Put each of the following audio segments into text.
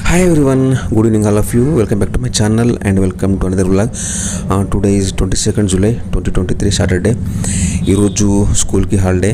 Hi everyone, good evening all of you. Welcome back to my channel and welcome to another vlog. Uh, today is 22nd July 2023 Saturday. ఈరోజు స్కూల్కి holiday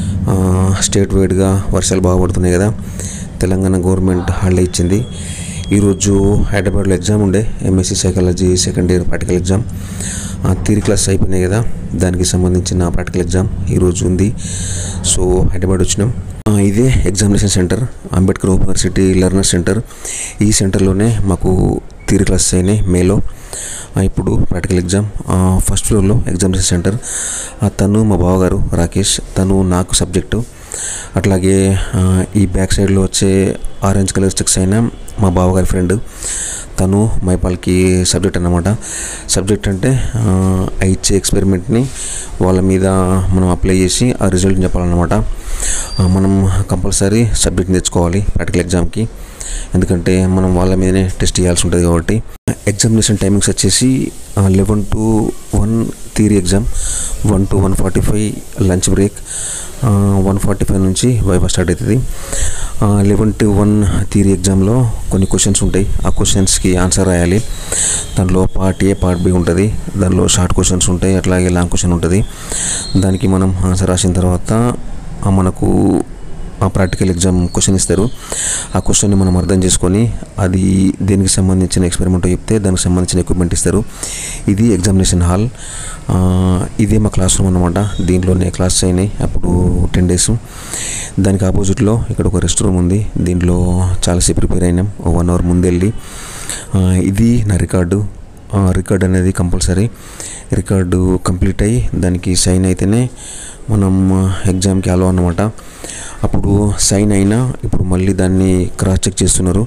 state వైడ్గా వర్షాలు బాగా పడుతున్నాయి కదా Telangana government holiday ఇచ్చింది ఈరోజు హైదరాబాద్లో ఎగ్జామ్ ఉండే MSc psychology second year practical exam theory class అయిపోయినాయి కదా దానికి సంబంధించిన ప్రాక్టికల్ ఎగ్జామ్ ఈరోజు ఉంది సో హైదరాబాద్ వచ్చినాం ఆ, ఇదే examination centre Ambedkar university learner centre ఈ సెంటర్లోనే మాకు థియరీ క్లాసెస్ అయినాయి మేలో ఆ, ఇప్పుడు ప్రాక్టికల్ ఎగ్జామ్ ఆ, ఫస్ట్ ఫ్లోర్లో ఎగ్జామినేషన్ సెంటర్ ఆ, తను మా బావగారు రాకేష్ తను నాకు సబ్జెక్టు అట్లాగే ఆ, ఈ బ్యాక్ సైడ్లో వచ్చే ఆరెంజ్ కలర్ చెక్స్ అయిన మా బావగారి ఫ్రెండ్ తను మైపాల్కి సబ్జెక్ట్ అన్నమాట సబ్జెక్ట్ అంటే ఆ, ఆ ఇచ్చే ఎక్స్పెరిమెంట్ని వాళ్ళ మీద మనం అప్లై చేసి ఆ రిజల్ట్ చెప్పాలన్నమాట ఆ, మనం కంపల్సరీ సబ్జెక్ట్ని తెచ్చుకోవాలి ప్రాక్టికల్ ఎగ్జామ్కి ఎందుకంటే మనం వాళ్ళ మీదనే టెస్ట్ చేయాల్సి ఉంటుంది కాబట్టి ఎగ్జామినేషన్ టైమింగ్స్ వచ్చేసి eleven to one theory exam one to one forty five lunch break one forty five నుంచి వైవా స్టార్ట్ అవుతుంది లెవెన్ టు వన్ థియరీ ఎగ్జామ్లో కొన్ని క్వశ్చన్స్ ఉంటాయి ఆ క్వశ్చన్స్కి ఆన్సర్ రాయాలి దానిలో పార్ట్ ఏ పార్ట్ బి ఉంటుంది దానిలో షార్ట్ క్వశ్చన్స్ ఉంటాయి అట్లాగే లాంగ్ క్వశ్చన్ ఉంటుంది దానికి మనం ఆన్సర్ రాసిన తర్వాత ఆ మనకు ఆ ప్రాక్టికల్ ఎగ్జామ్ క్వశ్చన్ ఇస్తారు ఆ క్వశ్చన్ని మనం అర్థం చేసుకొని అది దేనికి సంబంధించిన ఎక్స్పెరిమెంట్ చెప్తే దానికి సంబంధించిన ఎక్విప్మెంట్ ఇస్తారు ఇది ఎగ్జామినేషన్ హాల్ ఆ, ఇదే మా క్లాస్ రూమ్ అనమాట దీంట్లోనే క్లాస్ అయినాయి అప్పుడు టెన్ డేస్ దానికి ఆపోజిట్లో ఇక్కడ ఒక రెస్ట్ రూమ్ ఉంది దీంట్లో చాలాసేపు ప్రిపేర్ అయినాం ఓ వన్ అవర్ ముందెళ్ళి ఆ, ఇది నా రికార్డు ఆ, రికార్డ్ అనేది కంపల్సరీ రికార్డు కంప్లీట్ అయ్యి దానికి సైన్ అయితేనే మనం ఎగ్జామ్కి అలో అన్నమాట అప్పుడు సైన్ అయినా ఇప్పుడు మళ్ళీ దాన్ని క్రాస్ చెక్ చేస్తున్నారు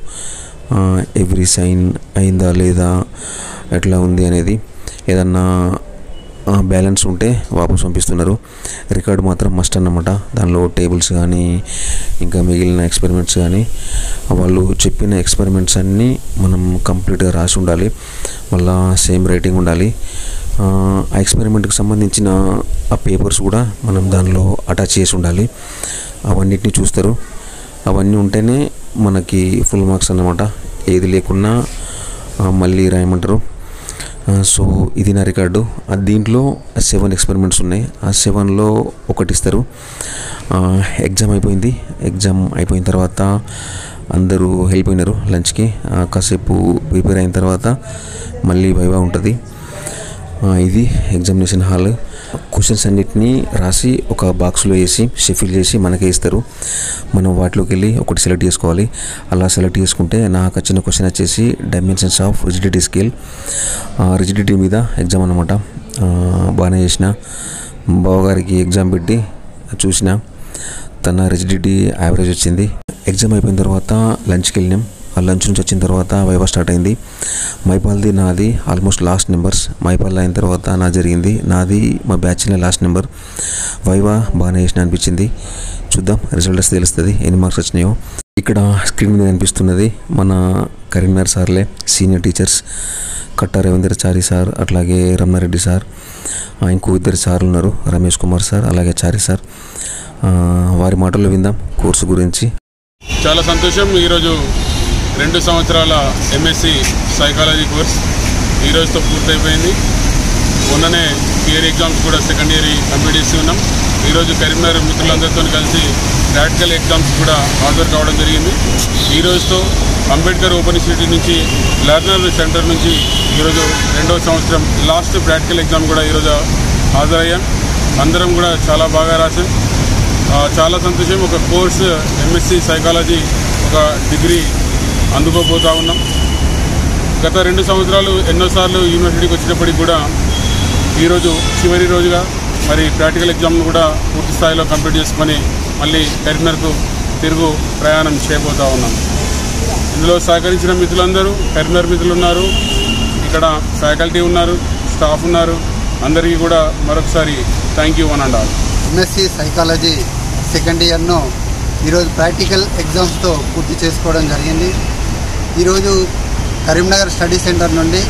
ఎవ్రీ సైన్ అయిందా లేదా ఎట్లా ఉంది అనేది ఏదన్నా బ్యాలెన్స్ ఉంటే వాపస్ పంపిస్తున్నారు రికార్డు మాత్రం మస్ట్ అన్నమాట దానిలో టేబుల్స్ కానీ ఇంకా మిగిలిన ఎక్స్పెరిమెంట్స్ కానీ వాళ్ళు చెప్పిన ఎక్స్పెరిమెంట్స్ అన్నీ మనం కంప్లీట్గా రాసి ఉండాలి మళ్ళా సేమ్ రైటింగ్ ఉండాలి ఆ ఆ ఎక్స్పెరిమెంట్కి సంబంధించిన ఆ పేపర్స్ కూడా మనం దానిలో అటాచ్ చేసి ఉండాలి అవన్నిటిని చూస్తారు అవన్నీ ఉంటేనే మనకి ఫుల్ మార్క్స్ అన్నమాట ఏది లేకున్నా ఆ, మళ్ళీ రాయమంటారు ఆ, సో ఇది నా రికార్డు ఆ దీంట్లో సెవెన్ ఎక్స్పెరిమెంట్స్ ఉన్నాయి ఆ సెవెన్లో ఒకటి ఇస్తారు ఆ, ఎగ్జామ్ అయిపోయింది ఎగ్జామ్ అయిపోయిన తర్వాత అందరూ వెళ్ళిపోయినారు లంచ్కి ఆ, కాసేపు ప్రిపేర్ అయిన తర్వాత మళ్ళీ వైవా ఉంటుంది ఆ, ఇది ఎగ్జామినేషన్ హాల్ క్వశ్చన్స్ అన్నిటినీ రాసి ఒక బాక్స్లో వేసి షెఫిల్ చేసి మనకే ఇస్తారు మనం వాటిలోకి వెళ్ళి ఒకటి సెలెక్ట్ చేసుకోవాలి అలా సెలెక్ట్ చేసుకుంటే నాకు వచ్చిన క్వశ్చన్ వచ్చేసి dimensions of rigidity scale rigidity మీద ఎగ్జామ్ అనమాట బాగానే చేసిన బావగారికి ఎగ్జామ్ పెట్టి చూసిన తన రిజిడిటీ యావరేజ్ వచ్చింది ఎగ్జామ్ అయిపోయిన తర్వాత లంచ్కి వెళ్ళినాం ఆ లంచ్ నుంచి వచ్చిన తర్వాత వైవా స్టార్ట్ అయింది మైపాల్ది నాది ఆల్మోస్ట్ లాస్ట్ నెంబర్స్ మైపాల్ అయిన తర్వాత నా జరిగింది నాది మా బ్యాచ్లో లాస్ట్ నెంబర్ వైవా బాగానే చేసిన అనిపించింది చూద్దాం రిజల్ట్ వస్తే తెలుస్తుంది ఎన్ని మార్క్స్ వచ్చినాయో ఇక్కడ స్క్రీన్ మీద కనిపిస్తున్నది మన కరీంనగర్ సార్లే సీనియర్ టీచర్స్ కట్ట రవీంద్రచారి సార్ అట్లాగే రమణారెడ్డి సార్ ఆ, ఇంకో ఇద్దరు సార్లు ఉన్నారు రమేష్ కుమార్ సార్ అలాగే చారి సార్ ఆ, వారి మాటల్లో విందాం కోర్సు గురించి చాలా సంతోషం ఈరోజు రెండు సంవత్సరాల ఎంఎస్సి సైకాలజీ కోర్స్ ఈ రోజుతో పూర్తయిపోయింది మొన్ననే థియరీ ఎగ్జామ్స్ కూడా సెకండ్ ఇయర్ కంప్లీట్ చేసి ఉన్నాం ఈరోజు కరీంనగర్ మిత్రులందరితో కలిసి ప్రాక్టికల్ ఎగ్జామ్స్ కూడా హాజరు కావడం జరిగింది ఈ రోజుతో అంబేద్కర్ ఓపెన్ యూనివర్సిటీ నుంచి లెర్నర్ సెంటర్ నుంచి ఈరోజు రెండవ సంవత్సరం లాస్ట్ ప్రాక్టికల్ ఎగ్జామ్ కూడా ఈరోజు హాజరయ్యాం అందరం కూడా చాలా బాగా రాసాం ఆ, చాలా సంతోషం ఒక కోర్స్ ఎంఎస్సి సైకాలజీ ఒక డిగ్రీ అందుకోబోతా ఉన్నాం గత రెండు సంవత్సరాలు ఎన్నోసార్లు యూనివర్సిటీకి వచ్చినప్పటికి కూడా ఈరోజు చివరి రోజుగా మరి ప్రాక్టికల్ ఎగ్జామ్ను కూడా పూర్తి స్థాయిలో కంప్లీట్ చేసుకొని మళ్ళీ కరీంనగర్కు తిరుగు ప్రయాణం చేయబోతా ఉన్నాం ఇందులో సహకరించిన మిత్రులందరూ కరీంనగర్ మిత్రులు ఉన్నారు ఇక్కడ ఫ్యాకల్టీ ఉన్నారు స్టాఫ్ ఉన్నారు అందరికీ కూడా మరొకసారి థ్యాంక్ యూ అని అండాలి ఎంఎస్సి సైకాలజీ సెకండ్ ఇయర్ను ఈరోజు ప్రాక్టికల్ ఎగ్జామ్స్తో పూర్తి చేసుకోవడం జరిగింది ఈరోజు కరీంనగర్ స్టడీ సెంటర్ నుండి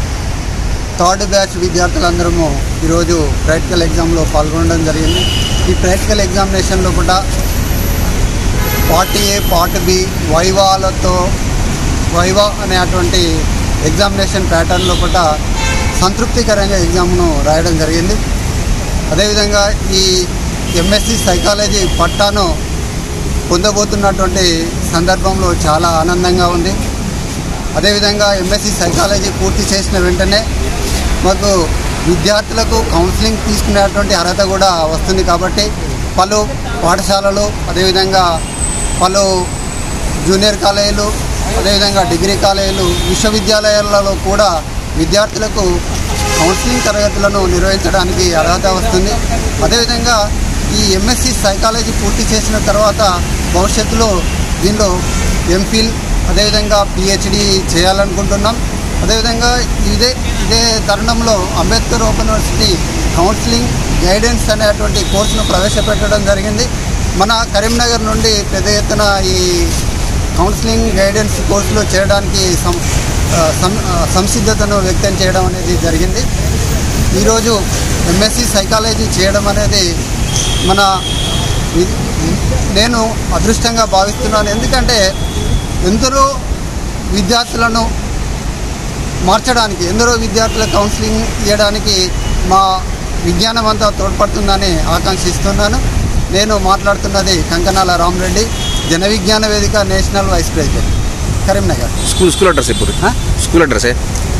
థర్డ్ బ్యాచ్ విద్యార్థులందరము ఈరోజు ప్రాక్టికల్ ఎగ్జామ్లో పాల్గొనడం జరిగింది ఈ ప్రాక్టికల్ ఎగ్జామినేషన్లో కూడా పార్ట్ ఏ పార్ట్ బి వైవాలతో వైవా అనేటువంటి ఎగ్జామినేషన్ ప్యాటర్న్ లోపల సంతృప్తికరంగా ఎగ్జామ్ను రాయడం జరిగింది అదేవిధంగా ఈ ఎంఎస్సి సైకాలజీ పట్టాను పొందబోతున్నటువంటి సందర్భంలో చాలా ఆనందంగా ఉంది అదేవిధంగా ఎంఎస్సి సైకాలజీ పూర్తి చేసిన వెంటనే మాకు విద్యార్థులకు కౌన్సిలింగ్ తీసుకునేటువంటి అర్హత కూడా వస్తుంది కాబట్టి పలు పాఠశాలలు అదేవిధంగా పలు జూనియర్ కాలేజీలు అదేవిధంగా డిగ్రీ కాలేజీలు విశ్వవిద్యాలయాలలో కూడా విద్యార్థులకు కౌన్సిలింగ్ తరగతులను నిర్వహించడానికి అర్హత వస్తుంది అదేవిధంగా ఈ ఎంఎస్సి సైకాలజీ పూర్తి చేసిన తర్వాత భవిష్యత్తులో దీనిలో ఎంఫిల్ అదేవిధంగా పిహెచ్డి చేయాలనుకుంటున్నాం అదేవిధంగా ఇదే ఇదే తరుణంలో Ambedkar open university counselling guidance అనేటువంటి కోర్సును ప్రవేశపెట్టడం జరిగింది మన కరీంనగర్ నుండి పెద్ద ఎత్తున ఈ కౌన్సిలింగ్ గైడెన్స్ కోర్సులో చేరడానికి సం ఆ, సం- ఆ, సంసిద్ధతను వ్యక్తం చేయడం అనేది జరిగింది ఈరోజు ఎంఎస్సి సైకాలజీ చేయడం అనేది మన వి- నేను అదృష్టంగా భావిస్తున్నాను ఎందుకంటే ఎందరో విద్యార్థులను మార్చడానికి ఎందరో విద్యార్థుల కౌన్సిలింగ్ ఇవ్వడానికి మా విజ్ఞానం అంతా తోడ్పడుతుందని ఆకాంక్షిస్తున్నాను నేను మాట్లాడుతున్నది కంకనాల Rama Reddy Jana Vignana Vedika national vice president Karimnagar school school address ఇప్పుడు ఆ? స్కూల్ అడ్రస్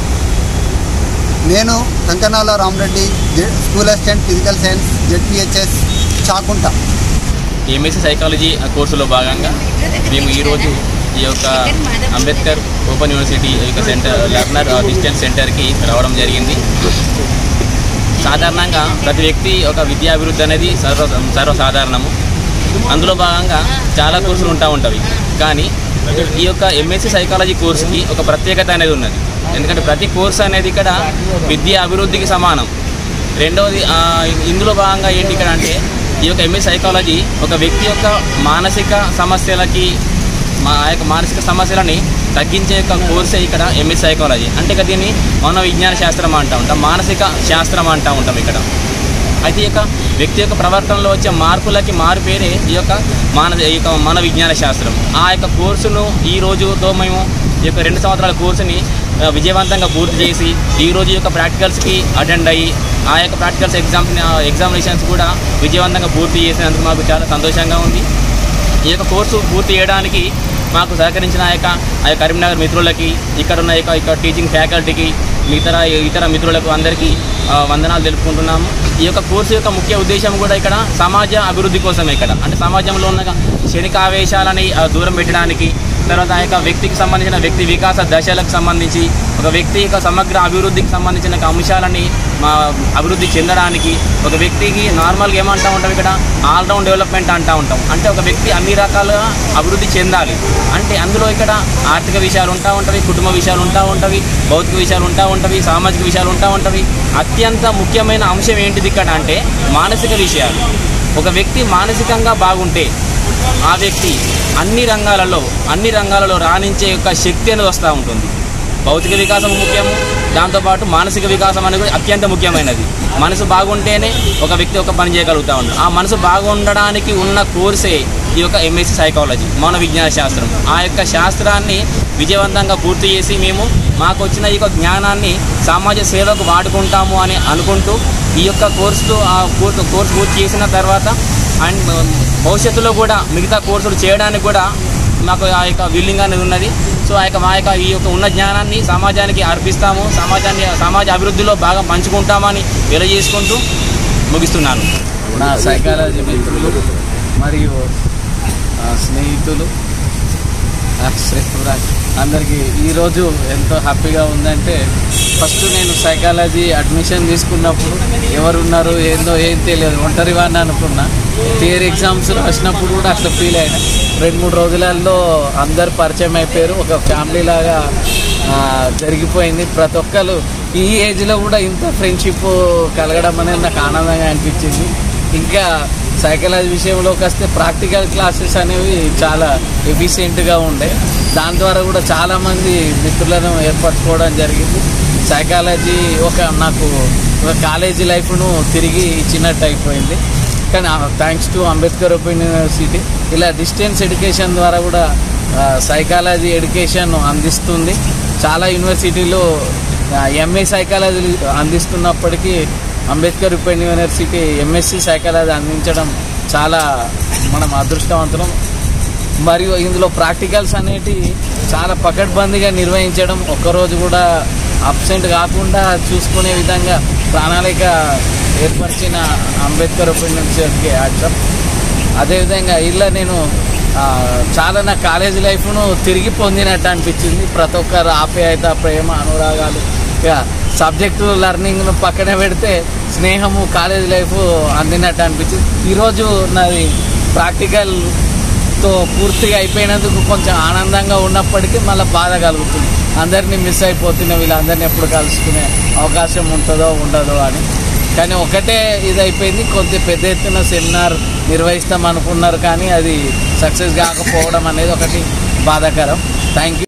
నేను కంకనాల రామరెడ్డి జె- school assistant physical science ZPHS Chakunta MSc psychology కోర్సులో భాగంగా మేము ఈరోజు ఈ యొక్క అంబేద్కర్ ఓపెన్ యూనివర్సిటీ ఈ యొక్క సెంటర్ లర్నర్ డిస్టెన్స్ సెంటర్కి రావడం జరిగింది సాధారణంగా ప్రతి వ్యక్తి ఒక విద్యాభివృద్ధి అనేది సర్వ సర్వసాధారణము అందులో భాగంగా చాలా కోర్సులు ఉంటా ఉంటవి కానీ ఈ యొక్క ఎంఎస్సీ సైకాలజీ కోర్సుకి ఒక ప్రత్యేకత అనేది ఉన్నది ఎందుకంటే ప్రతి కోర్సు అనేది ఇక్కడ విద్యా అభివృద్ధికి సమానం రెండవది ఆ, ఇందులో భాగంగా ఏంటి ఇక్కడ అంటే ఈ యొక్క ఎంఎస్ సైకాలజీ ఒక వ్యక్తి యొక్క మానసిక సమస్యలకి మా ఆ యొక్క మానసిక సమస్యలని తగ్గించే యొక్క కోర్సే ఇక్కడ ఎంఎస్ సైకాలజీ అంటే ఇక దీన్ని మన విజ్ఞాన శాస్త్రం అంటూ ఉంటాం మానసిక శాస్త్రం అంటూ ఉంటాం ఇక్కడ అయితే ఈ యొక్క వ్యక్తి యొక్క ప్రవర్తనలో వచ్చే మార్పులకి మారు పేరే ఈ యొక్క మాన ఈ యొక్క మన విజ్ఞాన శాస్త్రం ఆ యొక్క కోర్సును ఈ రోజుతో మేము ఈ యొక్క రెండు సంవత్సరాల కోర్సుని ఆ, విజయవంతంగా పూర్తి చేసి ఈ రోజు యొక్క ప్రాక్టికల్స్కి అటెండ్ అయ్యి ఆ యొక్క ప్రాక్టికల్స్ ఎగ్జామ్ ఎగ్జామినేషన్స్ కూడా విజయవంతంగా పూర్తి చేసినందుకు మాకు చాలా సంతోషంగా ఉంది ఈ యొక్క కోర్సు పూర్తి చేయడానికి మాకు సహకరించిన ఆ యొక్క ఆ యొక్క కరీంనగర్ మిత్రులకి ఇక్కడ ఉన్న యొక్క ఇక్కడ టీచింగ్ ఫ్యాకల్టీకి ఇతర ఇతర మిత్రులకు అందరికీ ఆ, వందనాలు తెలుపుకుంటున్నాము ఈ యొక్క కోర్సు యొక్క ముఖ్య ఉద్దేశం కూడా ఇక్కడ సమాజ అభివృద్ధి కోసమే ఇక్కడ అంటే సమాజంలో ఉన్న క్షణిక ఆవేశాలని ఆ, దూరం పెట్టడానికి తర్వాత ఆ యొక్క వ్యక్తికి సంబంధించిన వ్యక్తి వికాస దశలకు సంబంధించి ఒక వ్యక్తి యొక్క సమగ్ర అభివృద్ధికి సంబంధించిన యొక్క అంశాలని మా అభివృద్ధి చెందడానికి ఒక వ్యక్తికి నార్మల్గా ఏమంటా ఉంటాం ఇక్కడ ఆల్రౌండ్ డెవలప్మెంట్ అంటూ ఉంటాం అంటే ఒక వ్యక్తి అన్ని రకాలుగా అభివృద్ధి చెందాలి అంటే అందులో ఇక్కడ ఆర్థిక విషయాలు ఉంటా ఉంటవి కుటుంబ విషయాలు ఉంటా ఉంటవి భౌతిక విషయాలు ఉంటా ఉంటవి సామాజిక విషయాలు ఉంటా ఉంటవి అత్యంత ముఖ్యమైన అంశం ఏంటిది ఇక్కడ అంటే మానసిక విషయాలు ఒక వ్యక్తి మానసికంగా బాగుంటే ఆ వ్యక్తి అన్ని రంగాలలో అన్ని రంగాలలో రాణించే యొక్క శక్తి అనేది వస్తూ ఉంటుంది భౌతిక వికాసం ముఖ్యము దాంతోపాటు మానసిక వికాసం అనేది కూడా అత్యంత ముఖ్యమైనది మనసు బాగుంటేనే ఒక వ్యక్తి ఒక పని చేయగలుగుతూ ఉంటాడు ఆ మనసు బాగుండడానికి ఉన్న కోర్సే ఈ యొక్క ఎంఎస్సి సైకాలజీ మౌన విజ్ఞాన శాస్త్రం ఆ యొక్క శాస్త్రాన్ని విజయవంతంగా పూర్తి చేసి మేము మాకు వచ్చిన ఈ యొక్క జ్ఞానాన్ని సమాజ సేవకు వాడుకుంటాము అని అనుకుంటూ ఈ యొక్క కోర్సు ఆ కోర్సు కోర్సు పూర్తి చేసిన తర్వాత అండ్ భవిష్యత్తులో కూడా మిగతా కోర్సులు చేయడానికి కూడా మాకు ఆ యొక్క విల్లింగ్ అనేది ఉన్నది సో ఆ యొక్క మా యొక్క ఈ యొక్క ఉన్న జ్ఞానాన్ని సమాజానికి అర్పిస్తాము సమాజాన్ని సమాజ అభివృద్ధిలో బాగా పంచుకుంటామని తెలియజేసుకుంటూ ముగిస్తున్నాను నా సైకాలజీ మిత్రులు మరియు ఆ, స్నేహితులు ఆ, శ్రేష్ఠరాజ్ అందరికీ ఈరోజు ఎంతో హ్యాపీగా ఉందంటే ఫస్ట్ నేను సైకాలజీ అడ్మిషన్ తీసుకున్నప్పుడు ఎవరున్నారు ఏందో ఏం తెలియదు ఒంటరి వాడిని అనుకున్నా థియరీ ఎగ్జామ్స్ రాసినప్పుడు కూడా అట్లా ఫీల్ అయినా రెండు మూడు రోజులలో అందరు పరిచయం అయిపోయారు ఒక ఫ్యామిలీ లాగా ఆ, జరిగిపోయింది ప్రతి ఒక్కరు ఈ ఏజ్లో కూడా ఇంత ఫ్రెండ్షిప్ కలగడం అనేది నాకు ఆనందంగా అనిపించింది ఇంకా సైకాలజీ విషయంలోకి వస్తే ప్రాక్టికల్ క్లాసెస్ అనేవి చాలా ఎఫిషియెంట్గా ఉండే దాని ద్వారా కూడా చాలామంది మిత్రులను ఏర్పరచుకోవడం జరిగింది సైకాలజీ ఒక నాకు ఒక కాలేజీ లైఫ్ను తిరిగి ఇచ్చినట్టు అయిపోయింది కానీ thanks to Ambedkar open university ఇలా డిస్టెన్స్ ఎడ్యుకేషన్ ద్వారా కూడా సైకాలజీ ఎడ్యుకేషన్ అందిస్తుంది చాలా యూనివర్సిటీలు ఎంఏ సైకాలజీ అందిస్తున్నప్పటికీ Ambedkar open university MSc psychology అందించడం చాలా మనం అదృష్టవంతులం మరియు ఇందులో ప్రాక్టికల్స్ అనేటి చాలా పకడ్బందీగా నిర్వహించడం ఒక్కరోజు కూడా అబ్సెంట్ కాకుండా చూసుకునే విధంగా ప్రణాళిక ఏర్పరిచిన అంబేద్కర్ ఓపెన్ యూనివర్సిటీకి ఆడటం అదేవిధంగా ఇలా నేను ఆ, చాలా నా కాలేజీ లైఫ్ను తిరిగి పొందినట్టు అనిపించింది ప్రతి ఒక్కరు ఆప్యాయత ప్రేమ అనురాగాలు ఇక సబ్జెక్టు లెర్నింగ్ను పక్కన పెడితే స్నేహము కాలేజ్ లైఫ్ అందినట్టు అనిపించింది ఈరోజు నాది ప్రాక్టికల్తో పూర్తిగా అయిపోయినందుకు కొంచెం ఆనందంగా ఉన్నప్పటికీ మళ్ళీ బాధ కలుగుతుంది అందరినీ మిస్ అయిపోతున్న వీళ్ళందరినీ ఎప్పుడు కలుసుకునే అవకాశం ఉంటుందో ఉండదో అని కానీ ఒకటే ఇది అయిపోయింది కొంత పెద్ద ఎత్తున సెమినార్ నిర్వహిస్తాం అనుకున్నారు కానీ అది సక్సెస్ కాకపోవడం అనేది ఒకటి బాధాకరం థ్యాంక్ యూ